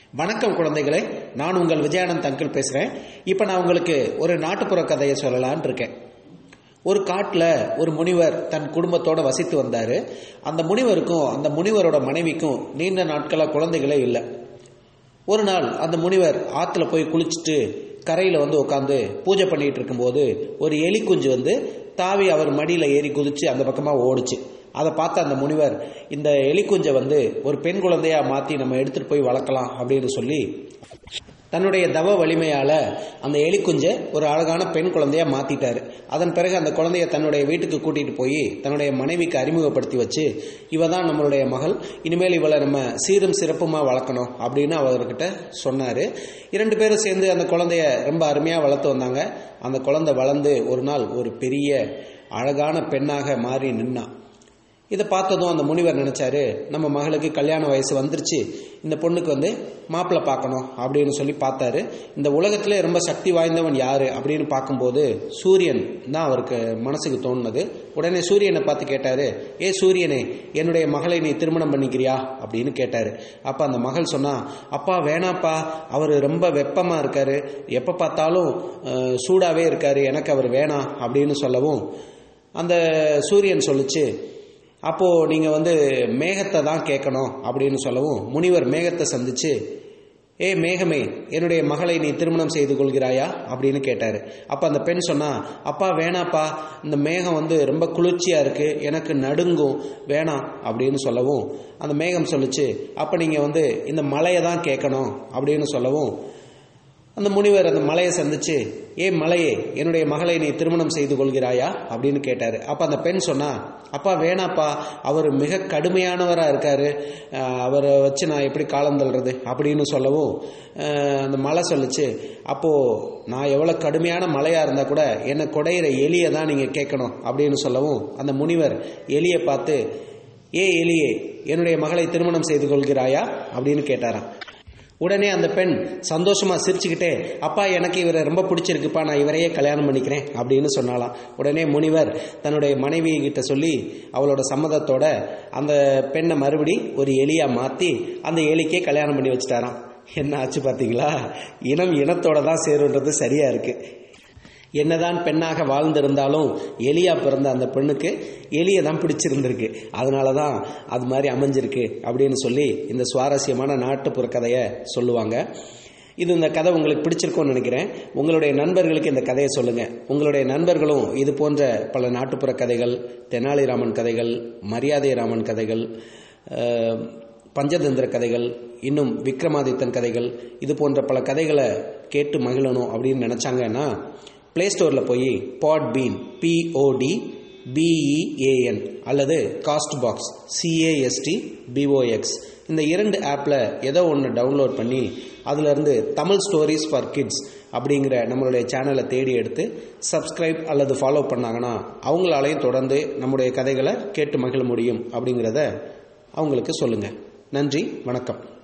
வணக்கம் குழந்தைகளே நான் உங்கள் விஜயானந்த் அங்கிள் பேசுகிறேன் இப்போ நான் உங்களுக்கு ஒரு நாட்டுப்புற கதையை சொல்லலான் இருக்கேன் ஒரு காட்டில் ஒரு முனிவர் தன் குடும்பத்தோட வசித்து வந்தார் அந்த முனிவருக்கும் அந்த முனிவரோட மனைவிக்கும் நீண்ட நாட்களாக குழந்தைகளே இல்லை ஒரு நாள் அந்த முனிவர் ஆற்றுல போய் குளிச்சுட்டு கரையில் வந்து உட்காந்து பூஜை பண்ணிட்டு இருக்கும்போது ஒரு எலி குஞ்சு வந்து தாவி அவர் மடியில் ஏறி குதிச்சு அந்த பக்கமாக ஓடுச்சு அதை பார்த்த அந்த முனிவர் இந்த எலிக்குஞ்சை வந்து ஒரு பெண் குழந்தையா மாற்றி நம்ம எடுத்துகிட்டு போய் வளர்க்கலாம் அப்படின்னு சொல்லி தன்னுடைய தவ வலிமையால் அந்த எலிக்குஞ்சை ஒரு அழகான பெண் குழந்தையா மாற்றிட்டாரு அதன் பிறகு அந்த குழந்தைய தன்னுடைய வீட்டுக்கு கூட்டிகிட்டு போய் தன்னுடைய மனைவிக்கு அறிமுகப்படுத்தி வச்சு இவ தான் நம்மளுடைய மகள் இனிமேல் இவளை நம்ம சீரும் சிறப்புமாக வளர்க்கணும் அப்படின்னு அவர்கிட்ட சொன்னார் இரண்டு பேரும் சேர்ந்து அந்த குழந்தைய ரொம்ப அருமையாக வளர்த்து வந்தாங்க அந்த குழந்தை வளர்ந்து ஒரு நாள் ஒரு பெரிய அழகான பெண்ணாக மாறி நின்னான் இதை பார்த்ததும் அந்த முனிவர் நினைச்சாரு நம்ம மகளுக்கு கல்யாண வயசு வந்துருச்சு இந்த பொண்ணுக்கு வந்து மாப்பிள்ளை பார்க்கணும் அப்படின்னு சொல்லி பார்த்தாரு இந்த உலகத்திலே ரொம்ப சக்தி வாய்ந்தவன் யாரு அப்படின்னு பார்க்கும்போது சூரியன் தான் அவருக்கு மனசுக்கு தோணுனது உடனே சூரியனை பார்த்து கேட்டாரு ஏ சூரியனே என்னுடைய மகளை நீ திருமணம் பண்ணிக்கிறியா அப்படின்னு கேட்டாரு அப்ப அந்த மகள் சொன்னா அப்பா வேணாப்பா அவர் ரொம்ப வெப்பமா இருக்காரு எப்ப பார்த்தாலும் அஹ், சூடாவே இருக்காரு எனக்கு அவர் வேணாம் அப்படின்னு சொல்லவும் அந்த சூரியன் சொல்லுச்சு அப்போ நீங்க வந்து மேகத்தை தான் கேட்கணும் அப்படின்னு சொல்லவும் முனிவர் மேகத்தை சந்திச்சு ஏ மேகமே என்னுடைய மகளை நீ திருமணம் செய்து கொள்கிறாயா அப்படின்னு கேட்டாரு அப்ப அந்த பெண் சொன்னா அப்பா வேணாப்பா இந்த மேகம் வந்து ரொம்ப குளிர்ச்சியா இருக்கு எனக்கு நடுங்கும் வேணாம் அப்படின்னு சொல்லவும் அந்த மேகம் சொல்லுச்சு அப்ப நீங்க வந்து இந்த மலையை தான் கேட்கணும் அப்படின்னு சொல்லவும் அந்த முனிவர் அந்த மலையை சந்திச்சு ஏ மலையே என்னுடைய மகளை நீ திருமணம் செய்து கொள்கிறாயா அப்படின்னு கேட்டாரு அப்ப அந்த பெண் சொன்னா அப்பா வேணாப்பா அவர் மிக கடுமையானவரா இருக்காரு அஹ் அவரை வச்சு நான் எப்படி காலம் தள்ளுறது அப்படின்னு சொல்லவும் அஹ் அந்த மலை சொல்லுச்சு அப்போ நான் எவ்வளவு கடுமையான மலையா இருந்தா கூட என்னை குடையிற எலியை தான் நீங்க கேட்கணும் அப்படின்னு சொல்லவும் அந்த முனிவர் எலியை பார்த்து ஏ எலியே என்னுடைய மகளை திருமணம் செய்து கொள்கிறாயா அப்படின்னு கேட்டாராம் உடனே அந்த பெண் சந்தோஷமா சிரிச்சுக்கிட்டே அப்பா எனக்கு இவரை ரொம்ப பிடிச்சிருக்குப்பா நான் இவரையே கல்யாணம் பண்ணிக்கிறேன் அப்படின்னு சொன்னாலாம் உடனே முனிவர் தன்னுடைய மனைவி கிட்ட சொல்லி அவளோட சம்மதத்தோட அந்த பெண்ணை மறுபடி ஒரு எலியா மாத்தி அந்த எலிக்கே கல்யாணம் பண்ணி வச்சுட்டாராம் என்ன ஆச்சு பாத்தீங்களா இனம் இனத்தோட தான் சேருன்றது சரியா இருக்கு என்னதான் பெண்ணாக வாழ்ந்திருந்தாலும் எலியா பிறந்த அந்த பெண்ணுக்கு எலியை தான் பிடிச்சிருந்திருக்கு அதனால தான் அது மாதிரி அமைஞ்சிருக்கு அப்படின்னு சொல்லி இந்த சுவாரஸ்யமான நாட்டுப்புற கதையை சொல்லுவாங்க இது இந்த கதை உங்களுக்கு பிடிச்சிருக்கும்னு நினைக்கிறேன் உங்களுடைய நண்பர்களுக்கு இந்த கதையை சொல்லுங்க உங்களுடைய நண்பர்களும் இது போன்ற பல நாட்டுப்புற கதைகள் தெனாலிராமன் கதைகள் மரியாதை ராமன் கதைகள் அஹ், பஞ்சதந்திர கதைகள் இன்னும் விக்ரமாதித்தன் கதைகள் இது போன்ற பல கதைகளை கேட்டு மகிழணும் அப்படின்னு நினைச்சாங்கன்னா பிளே ஸ்டோரில் போய் பாட் பீன் பிஓடி பிஇஏஎன் அல்லது காஸ்ட் பாக்ஸ் சிஏஎஸ்டி பிஓஎக்ஸ் இந்த இரண்டு ஆப்பில் ஏதோ ஒன்று டவுன்லோட் பண்ணி அதிலிருந்து தமிழ் ஸ்டோரிஸ் ஃபார் கிட்ஸ் அப்படிங்கிற நம்மளுடைய சேனலை தேடி எடுத்து சப்ஸ்கிரைப் அல்லது ஃபாலோ பண்ணாங்கன்னா அவங்களாலையும் தொடர்ந்து நம்முடைய கதைகளை கேட்டு மகிழ முடியும் அப்படிங்கிறத அவங்களுக்கு சொல்லுங்கள் நன்றி வணக்கம்